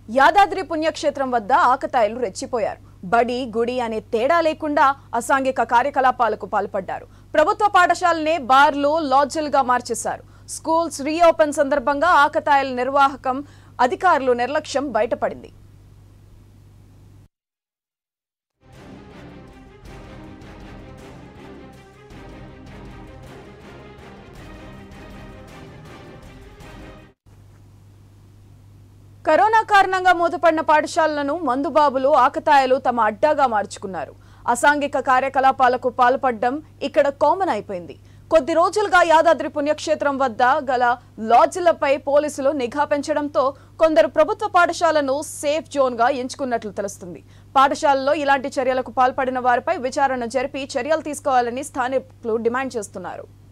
యాదాద్రి పుణ్యక్షేత్రం వద్ద ఆకతాయిలు రెచ్చిపోయారు బడి గుడి అనే తేడా లేకుండా అసాంఘిక కార్యకలాపాలకు పాల్పడ్డారు ప్రభుత్వ పాఠశాలనే బార్లు లాడ్జిలుగా మార్చేశారు స్కూల్స్ రీఓపెన్ సందర్భంగా ఆకతాయిల నిర్వాహకం అధికారులు నిర్లక్ష్యం బయటపడింది కరోనా కారణంగా మూతపడిన పాఠశాలలను మందుబాబులు ఆకతాయిలు తమ అడ్డాగా మార్చుకున్నారు అసాంఘిక కార్యకలాపాలకు పాల్పడడం ఇక్కడ కామన్ అయిపోయింది కొద్ది రోజులుగా యాదాద్రి పుణ్యక్షేత్రం వద్ద గల లాడ్జిలపై పోలీసులు నిఘా పెంచడంతో కొందరు ప్రభుత్వ పాఠశాలను సేఫ్ జోన్ గా ఎంచుకున్నట్లు తెలుస్తుంది పాఠశాలలో ఇలాంటి చర్యలకు పాల్పడిన వారిపై విచారణ జరిపి చర్యలు తీసుకోవాలని స్థానికులు డిమాండ్ చేస్తున్నారు